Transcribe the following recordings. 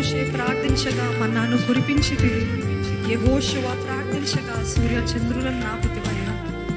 మోషే ప్రార్థించగా మన్నాను కురిపించితివి యెహోషువ ప్రార్థించగా సూర్య చంద్రులను నాపుతివయ్యా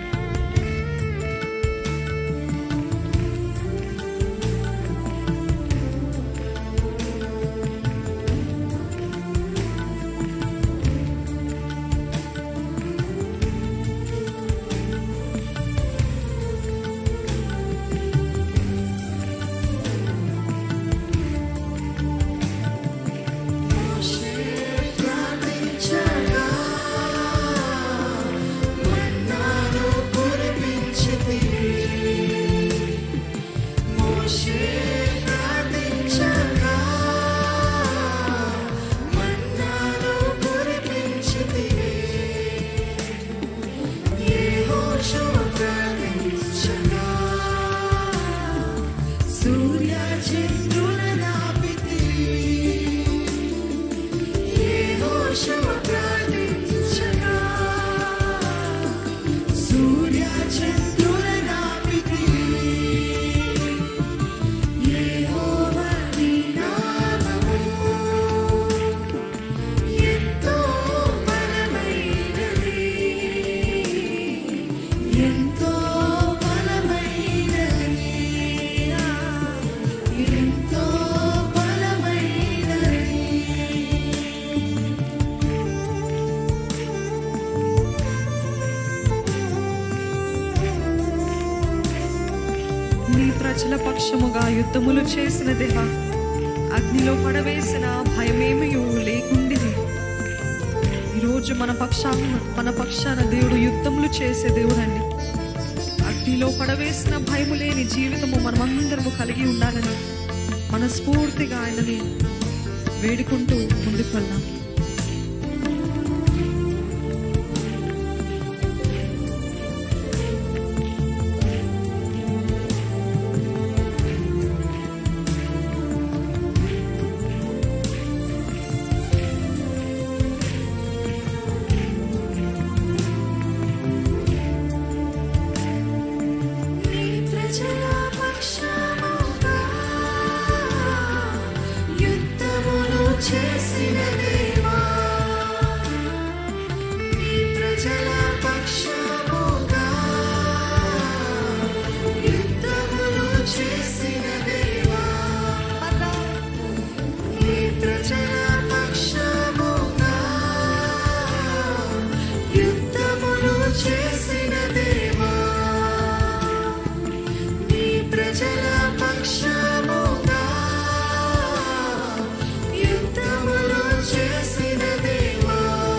సూర్య చంద్రుల నాపితివి యెహోషువ ప్రార్థించగా సూర్య చంద్రుల నాపితివి యెహోవా నీ నామము ఎంతో బలమైనది ఎంతో బలమైనది ఎంతో బలమైనది నీ ప్రజల పక్షముగా యుద్ధములు చేసిన దేవ అగ్నిలో పడవేసిన భయమేమి లేకుండిది ఈరోజు మన పక్షాన మన పక్షాన దేవుడు యుద్ధములు చేసే దేవుడండి అగ్నిలో పడవేసిన భయము లేని జీవితము మనమందరము కలిగి ఉండాలని మనస్ఫూర్తిగా ఆయనని వేడుకుంటూ ముందుకు వెళ్దాం నీ ప్రజల పక్షముగా యుద్ధములు చేసిన దేవా నీ ప్రజల పక్షముగా యుద్ధములు చేసిన దేవా నీ ప్రజల పక్షముగా యుద్ధములు చేసిన దేవా నీ ప్రజల పక్షముగా యుద్ధములు చేసిన దేవా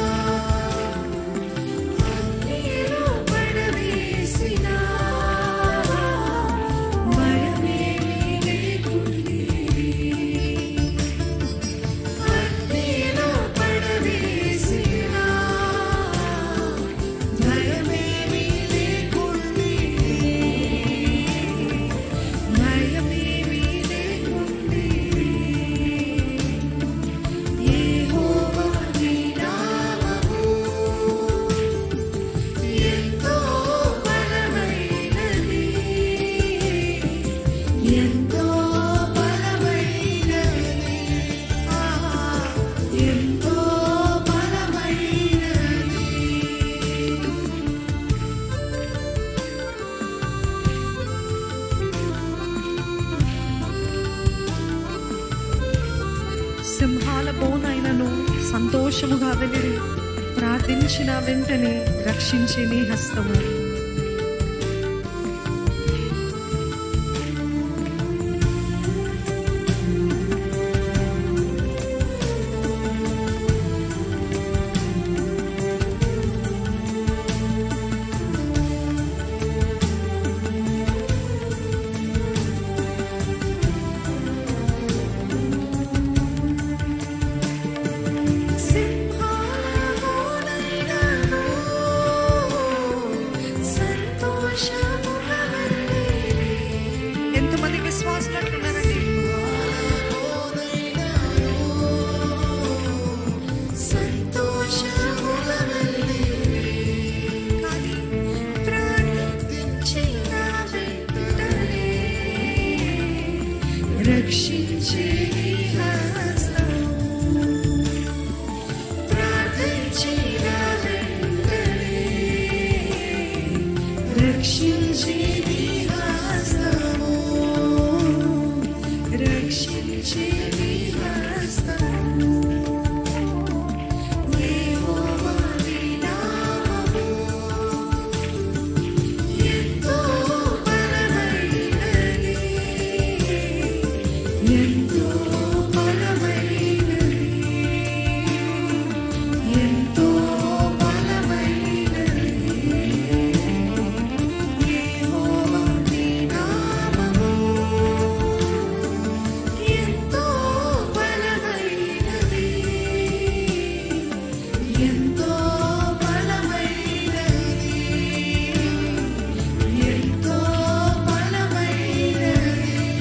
అగ్నిలో పడవేసిన భయమేమీ లేకుండిరి. అగ్నిలో పడవేసిన భయమేమీ లేకుండిరి. భయమేమీ లేకుండిరి. యెహోవా నీ నామము ఎంతో బలమైనది ఎంతో బలమైనది ఆ ఎంతో బలమైనది సింహాల బోనైనను సంతోషముగా వెళ్ళి ప్రార్థించిన వెంటనే రక్షించే నీ హస్తము సింహాలలోనైనను సంతోషముగా వెళ్ళిరి. ఎంతమంది విశ్వాసులు అంటున్నారండి సంతోషముగా వెళ్ళిరి. కానీ ప్రార్థించిన వెంటనే రక్షించే నీ హస్తం రక్షించే నీ హస్తము రక్షించే నీ హస్తము యెహోవా నీ నామము ఎంతో బలమైనది ఎంతో బలమైనది ఎంతో బలమైనది యెహోవా నీ నామము ఎంతో బలమైనది ఎంతో బలమైనది ఎంతో బలమైనది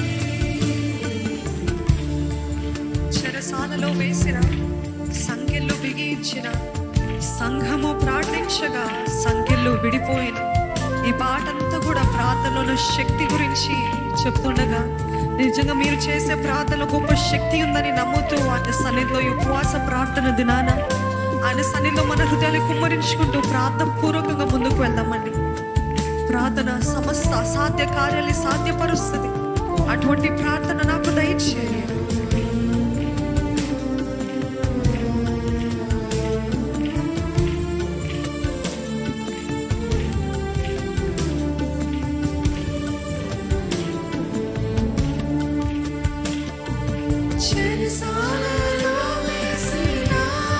చెరసాలలో వేసిన సంఖ్యలు బిగించిన సంఘము ప్రార్థించగా సంఖ్యలు విడిపోయిన ఈ పాటంతా కూడా ప్రార్థనలో శక్తి గురించి చెప్తుండగా నిజంగా మీరు చేసే ప్రార్థనలో గొప్ప శక్తి ఉందని నమ్ముతూ ఆయన సన్నిధిలో ఈ ఉపవాస ప్రార్థన దినాన ఆయన సన్నిధిలో మన హృదయాలు కుమ్మరించుకుంటూ ప్రార్థన పూర్వకంగా ముందుకు వెళ్దామండి ప్రార్థన సమస్త అసాధ్య కార్యాలు సాధ్యపరుస్తుంది అటువంటి ప్రార్థన నాకు దయచేయండి చెరసాలలో వేసిన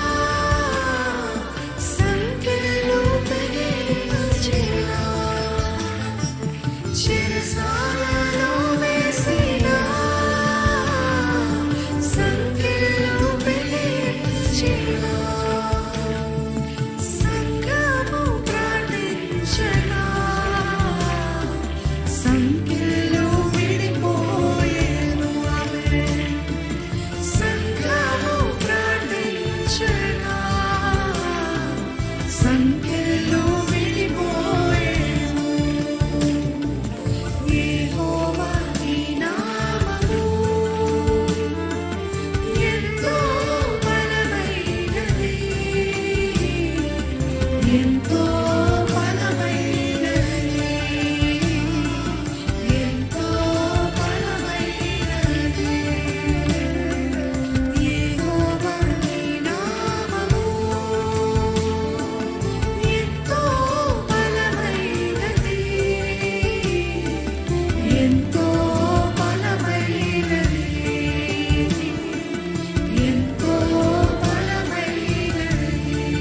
సంఖ్యలు పెరిగించిన చెరసాలలో వేసిన సంఖ్యలు పెరిగించిన సంఘము ప్రార్థించగా సంఖ్యలు విడిపోయేను ఆమె సంఘము ప్రార్థించగా సంఖ్యలు విడిపోయేను యెహోవా నీ నామము ఎంతో బలమైనది ఎంతో బలమైనది ఎంతో బలమైనది యెహోవా నీ నామము ఎంతో బలమైనది ఎంతో బలమైనది ఎంతో బలమైనది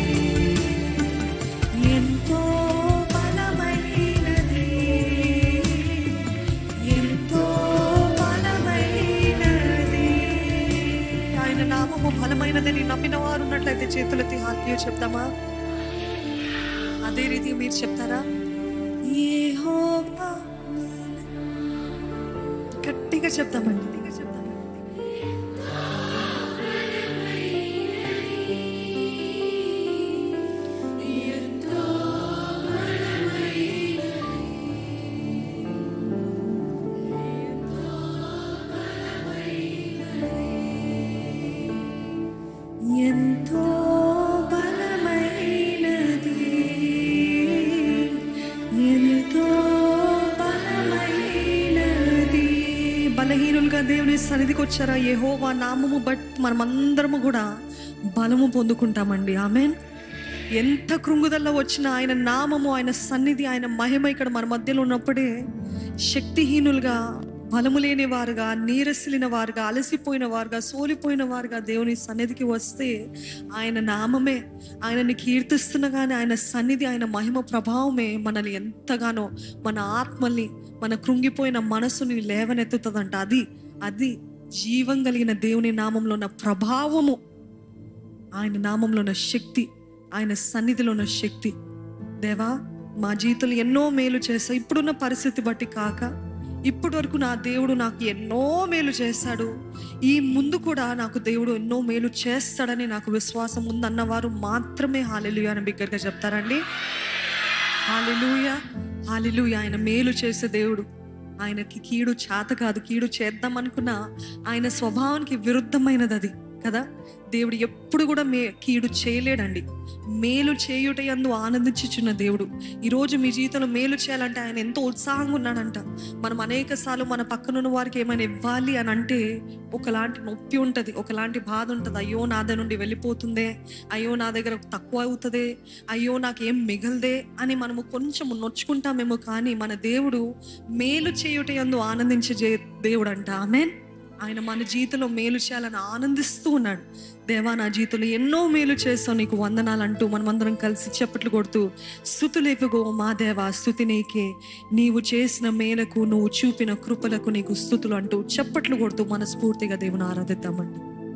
ఎంతో బలమైనది ఎంతో బలమైనది ఆయన నామము బలమైనదని నమ్మిన వారు ఉన్నట్లయితే చేతులెత్తి హాల్యో చెప్తామా అదే రీతి మీరు చెప్తారా యెహోవా గట్టిగా చెప్తామండి గట్టిగా చెప్తామండి ఎంతో బలమైనది ఎంతో బలమైనది బలహీనులుగా దేవుని సన్నిధికి వచ్చారా యెహోవా నామము బట్ మనమందరము కూడా బలము పొందుకుంటామండి ఆమెన్ ఎంత కృంగుదల్లో వచ్చిన ఆయన నామము ఆయన సన్నిధి ఆయన మహిమ ఇక్కడ మన మధ్యలో ఉన్నప్పుడే శక్తిహీనులుగా బలము లేని వారుగా నీరసిలిన వారుగా అలసిపోయిన వారుగా సోలిపోయిన వారుగా దేవుని సన్నిధికి వస్తే ఆయన నామమే ఆయనని కీర్తిస్తున్నగానే ఆయన సన్నిధి ఆయన మహిమ ప్రభావమే మనల్ని ఎంతగానో మన ఆత్మల్ని మన కృంగిపోయిన మనసుని లేవనెత్తుతుందంట అది అది జీవం కలిగిన దేవుని నామంలో ఉన్న ప్రభావము ఆయన నామంలో ఉన్న శక్తి ఆయన సన్నిధిలో ఉన్న శక్తి దేవా మా జీవితంలో ఎన్నో మేలు చేశా ఇప్పుడున్న పరిస్థితి బట్టి కాక ఇప్పటి వరకు నా దేవుడు నాకు ఎన్నో మేలు చేశాడు ఈ ముందు కూడా నాకు దేవుడు ఎన్నో మేలు చేస్తాడని నాకు విశ్వాసం ఉందన్నవారు మాత్రమే హాలెలుయ అని బిగ్గరగా చెప్తారండి హాలెలుయ హాలెలుయ ఆయన మేలు చేసే దేవుడు ఆయనకి కీడు చేత కాదు కీడు చేద్దాం అనుకున్న ఆయన స్వభావానికి విరుద్ధమైనది అది కదా దేవుడు ఎప్పుడు కూడా మే కీడు చేయలేడండి మేలు చేయుట యందు ఆనందించుచున్న దేవుడు ఈరోజు మీ జీవితంలో మేలు చేయాలంటే ఆయన ఎంతో ఉత్సాహంగా ఉన్నాడంట మనం అనేక సార్లు మన పక్కనున్న వారికి ఏమైనా ఇవ్వాలి అని అంటే ఒకలాంటి నొప్పి ఉంటుంది ఒకలాంటి బాధ ఉంటుంది అయ్యో నా దగ్గర నుండి వెళ్ళిపోతుందే అయ్యో నా దగ్గర తక్కువ అవుతుందే అయ్యో నాకేం మిగలదే అని మనము కొంచెం నొచ్చుకుంటామేమో కానీ మన దేవుడు మేలు చేయుట యందు ఆనందించే జే- దేవుడు అంట ఆమెన్ ఆయన మన జీవితంలో మేలు చేయాలని ఆనందిస్తూ ఉన్నాడు దేవా నా జీవితంలో ఎన్నో మేలు చేస్తావు నీకు వందనాలు అంటూ మనమందరం కలిసి చప్పట్లు కొడుతూ స్థుతులేపుగో మా దేవా స్థుతి నీకే నీవు చేసిన మేలకు నువ్వు చూపిన కృపలకు నీకు స్థుతులు అంటూ చప్పట్లు కొడుతూ మనస్ఫూర్తిగా దేవుని ఆరాధిద్దామండి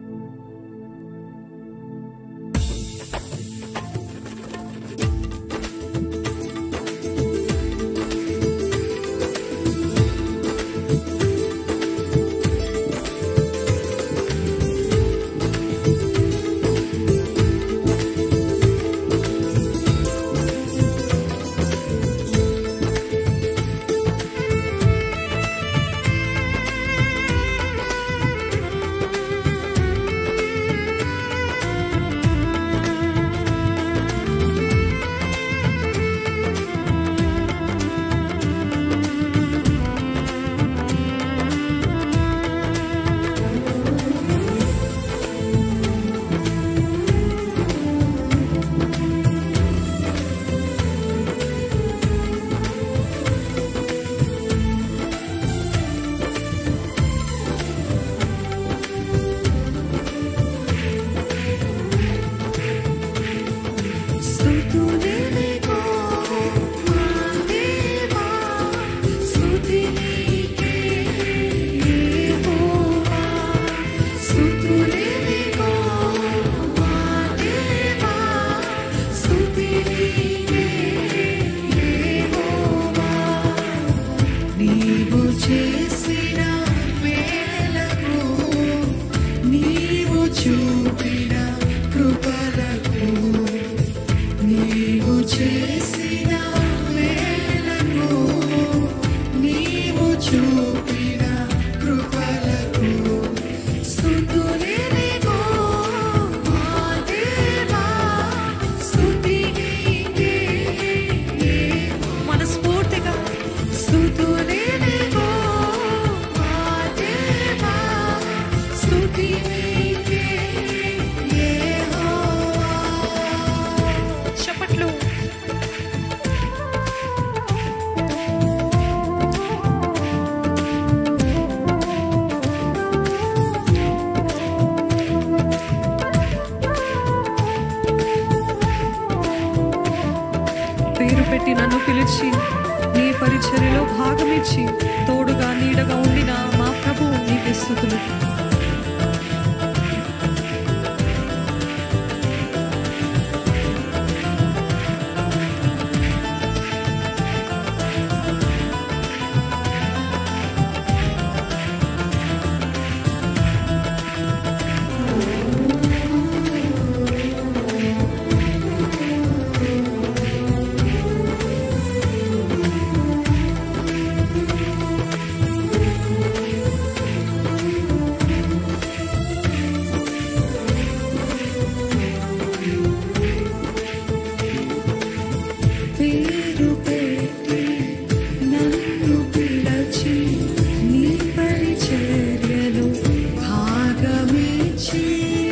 స్తుతులేనికో మా దేవా స్తుతి నీకే యెహోవా స్తుతులేనికో మా దేవా స్తుతి నీకే యెహోవా నీవు చేసిన మేలకు నీవు చూపిన కృపలకు నీవు చేసిన మేలకు నీవు చూపిన కృపలకు స్తుతులేనికో మా దేవా స్తుతి నీకే మనస్ఫూర్తిగా స్తుతులేనికో మా దేవా స్తుతి నీకే యెహోవా చప్పట్లు పేరు పెట్టి నన్ను పిలిచి నీ పరిచర్యలో భాగమిచ్చి తోడుగా నీడగా ఉండిన మా ప్రభు నీకు స్థుతులు పేరు పెట్టి నన్ను పిలచి నీ పరిచర్యలో భాగమిచ్చి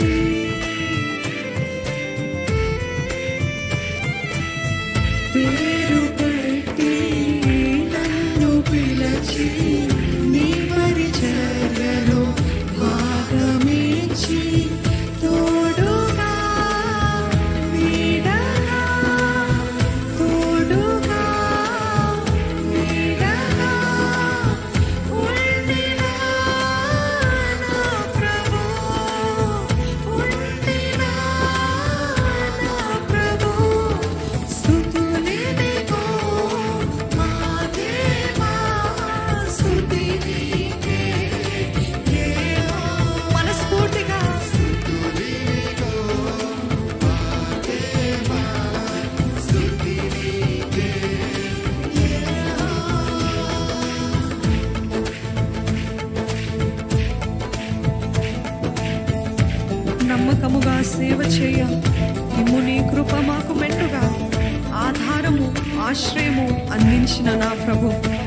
పేరు పెట్టి నన్ను పిలచి నీ పరిచర్యలో భాగమిచ్చి తోడుగా నీడగా తోడుగా నీడగా ఉండిన నా ప్రభు ఉండిన నా ప్రభు స్తుతులేనికో మా దేవా స్తుతి ఆశ్రయము అందించిన నా ప్రభు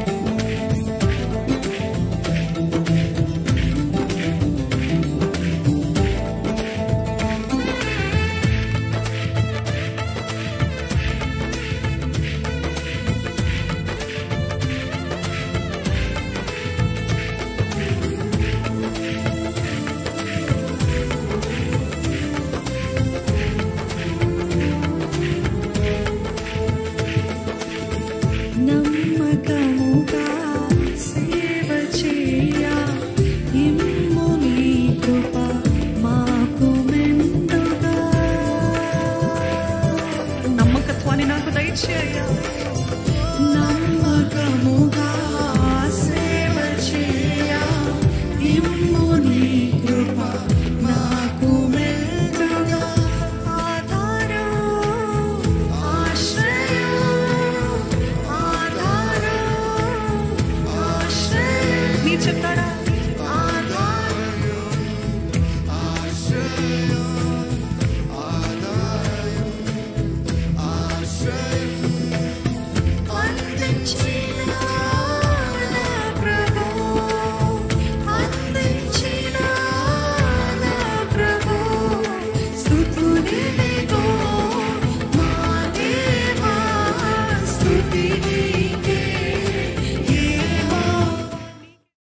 నమ్మకముగా సేవ చేయ ఇమ్ము నీ కృప మాకు మెండుగా నమ్మకత్వాన్ని నాకు దయచేయ